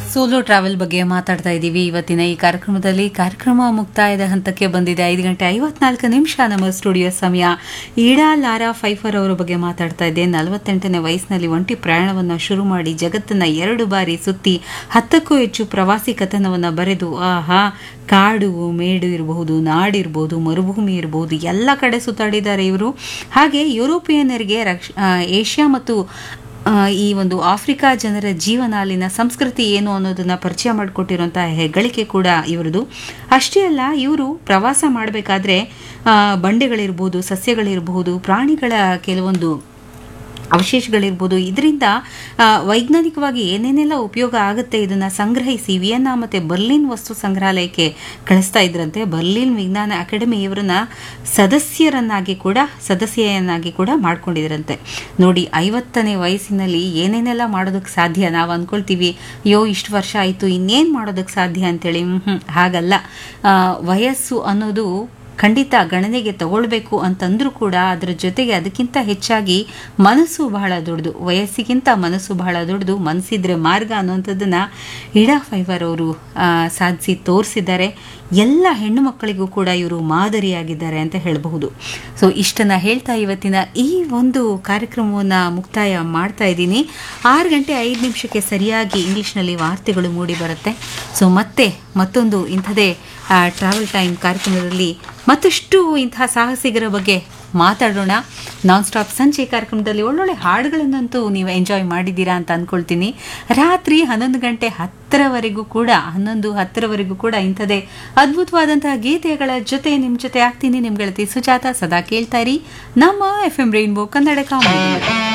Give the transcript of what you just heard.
solo travel ಬಗ್ಗೆ ಮಾತಾಡ್ತಾ ಇದ್ದೀವಿ ಇವತ್ತಿನ ಈ ಕಾರ್ಯಕ್ರಮದಲ್ಲಿ ಕಾರ್ಯಕ್ರಮ ಮುಕ್ತಾಯದ ಹಂತಕ್ಕೆ ಬಂದಿದೆ ಐದು ಗಂಟೆ ಐವತ್ನಾಲ್ಕು ನಿಮಿಷ ನಮ್ಮ ಸ್ಟುಡಿಯೋ ಸಮಯ ಈಡಾ ಲಾರಾ ಫೈಫರ್ ಅವರ ಬಗ್ಗೆ ಮಾತಾಡ್ತಾ ಇದ್ದೆ ನಲವತ್ತೆಂಟನೇ ವಯಸ್ಸಿನಲ್ಲಿ ಒಂಟಿ ಪ್ರಯಾಣವನ್ನು ಶುರು ಮಾಡಿ ಜಗತ್ತನ್ನ ಎರಡು ಬಾರಿ ಸುತ್ತಿ ಹತ್ತಕ್ಕೂ ಹೆಚ್ಚು ಪ್ರವಾಸಿ ಕಥನವನ್ನು ಬರೆದು ಆಹಾ ಕಾಡು ಮೇಡು ಇರಬಹುದು ನಾಡಿರ್ಬೋದು ಮರುಭೂಮಿ ಇರಬಹುದು ಎಲ್ಲ ಕಡೆ ಸುತ್ತಾಡಿದ್ದಾರೆ ಇವರು ಹಾಗೆ ಯುರೋಪಿಯನ್ನರಿಗೆ ರಕ್ಷ ಆ, ಏಷ್ಯಾ ಮತ್ತು ಆ, ಈ ಒಂದು ಆಫ್ರಿಕಾ ಜನರ ಜೀವನಾಲಿನ ಸಂಸ್ಕೃತಿ ಏನು ಅನ್ನೋದನ್ನ ಪರಿಚಯ ಮಾಡಿಕೊಟ್ಟಿರುವಂತಹ ಹೆಗ್ಗಳಿಕೆ ಕೂಡ ಇವರದು ಅಷ್ಟೇ ಅಲ್ಲ ಇವರು ಪ್ರವಾಸ ಮಾಡಬೇಕಾದ್ರೆ ಬಂಡೆಗಳಿರ್ಬೋದು ಸಸ್ಯಗಳಿರಬಹುದು ಪ್ರಾಣಿಗಳ ಕೆಲವೊಂದು ಅವಶೇಷಗಳಿರ್ಬೋದು ಇದರಿಂದ ವೈಜ್ಞಾನಿಕವಾಗಿ ಏನೇನೆಲ್ಲ ಉಪಯೋಗ ಆಗುತ್ತೆ ಇದನ್ನ ಸಂಗ್ರಹಿಸಿ ವಿಯೆನ್ನಾ ಮತ್ತೆ ಬರ್ಲಿನ್ ವಸ್ತು ಸಂಗ್ರಹಾಲಯಕ್ಕೆ ಕಳಿಸ್ತಾ ಇದ್ರಂತೆ ಬರ್ಲಿನ್ ವಿಜ್ಞಾನ ಅಕಾಡೆಮಿ ಇವರನ್ನ ಸದಸ್ಯರನ್ನಾಗಿ ಕೂಡ ಸದಸ್ಯೆಯನ್ನಾಗಿ ಕೂಡ ಮಾಡ್ಕೊಂಡಿದ್ರಂತೆ ನೋಡಿ ಐವತ್ತನೇ ವಯಸ್ಸಿನಲ್ಲಿ ಏನೇನೆಲ್ಲ ಮಾಡೋದಕ್ಕೆ ಸಾಧ್ಯ ನಾವು ಅಂದ್ಕೊಳ್ತೀವಿ ಅಯ್ಯೋ ಇಷ್ಟು ವರ್ಷ ಆಯಿತು ಇನ್ನೇನು ಮಾಡೋದಕ್ಕೆ ಸಾಧ್ಯ ಅಂತೇಳಿ ಹ್ಮ್ ಹಾಗಲ್ಲ ಆ, ವಯಸ್ಸು ಅನ್ನೋದು ಖಂಡಿತ ಗಣನೆಗೆ ತಗೊಳ್ಬೇಕು ಅಂತಂದ್ರೂ ಕೂಡ ಅದರ ಜೊತೆಗೆ ಅದಕ್ಕಿಂತ ಹೆಚ್ಚಾಗಿ ಮನಸ್ಸು ಬಹಳ ದೊಡ್ಡದು ವಯಸ್ಸಿಗಿಂತ ಮನಸ್ಸು ಬಹಳ ದೊಡ್ಡದು ಮನಸ್ಸಿದ್ರೆ ಮಾರ್ಗ ಅನ್ನುವಂಥದ್ದನ್ನ ಇಡಾ ಫೈವರ್ ಅವರು ಸಾಧಿಸಿ ತೋರಿಸಿದ್ದಾರೆ ಎಲ್ಲ ಹೆಣ್ಣು ಮಕ್ಕಳಿಗೂ ಕೂಡ ಇವರು ಮಾದರಿಯಾಗಿದ್ದಾರೆ ಅಂತ ಹೇಳಬಹುದು ಸೊ ಇಷ್ಟನ್ನ ಹೇಳ್ತಾ ಇವತ್ತಿನ ಈ ಒಂದು ಕಾರ್ಯಕ್ರಮವನ್ನು ಮುಕ್ತಾಯ ಮಾಡ್ತಾ ಇದ್ದೀನಿ ಆರು ಗಂಟೆ ಐದು ನಿಮಿಷಕ್ಕೆ ಸರಿಯಾಗಿ ಇಂಗ್ಲಿಷ್ನಲ್ಲಿ ವಾರ್ತೆಗಳು ಮೂಡಿ ಬರುತ್ತೆ ಸೊ ಮತ್ತೆ ಮತ್ತೊಂದು ಇಂಥದೇ ಟ್ರಾವೆಲ್ ಟೈಮ್ ಕಾರ್ಯಕ್ರಮದಲ್ಲಿ ಮತ್ತಷ್ಟು ಇಂತಹ ಸಾಹಸಿಗರ ಬಗ್ಗೆ ಮಾತಾಡೋಣ ನಾನ್ ಸ್ಟಾಪ್ ಸಂಜೆ ಕಾರ್ಯಕ್ರಮದಲ್ಲಿ ಒಳ್ಳೊಳ್ಳೆ ಹಾಡುಗಳನ್ನಂತೂ ನೀವು ಎಂಜಾಯ್ ಮಾಡಿದ್ದೀರಾ ಅಂತ ಅಂದ್ಕೊಳ್ತೀನಿ ರಾತ್ರಿ ಹನ್ನೊಂದು ಗಂಟೆ ಹತ್ತರವರೆಗೂ ಕೂಡ ಹನ್ನೊಂದು ಹತ್ತರವರೆಗೂ ಕೂಡ ಇಂಥದೇ ಅದ್ಭುತವಾದಂತಹ ಗೀತೆಗಳ ಜೊತೆ ನಿಮ್ಮ ಜೊತೆ ಆಗ್ತೀನಿ ನಿಮ್ಮ ಗೆಳತಿ ಸುಜಾತ ಸದಾ ಕೇಳ್ತಾ ಇರಿ ನಮ್ಮ F M rainbow Kannada comedy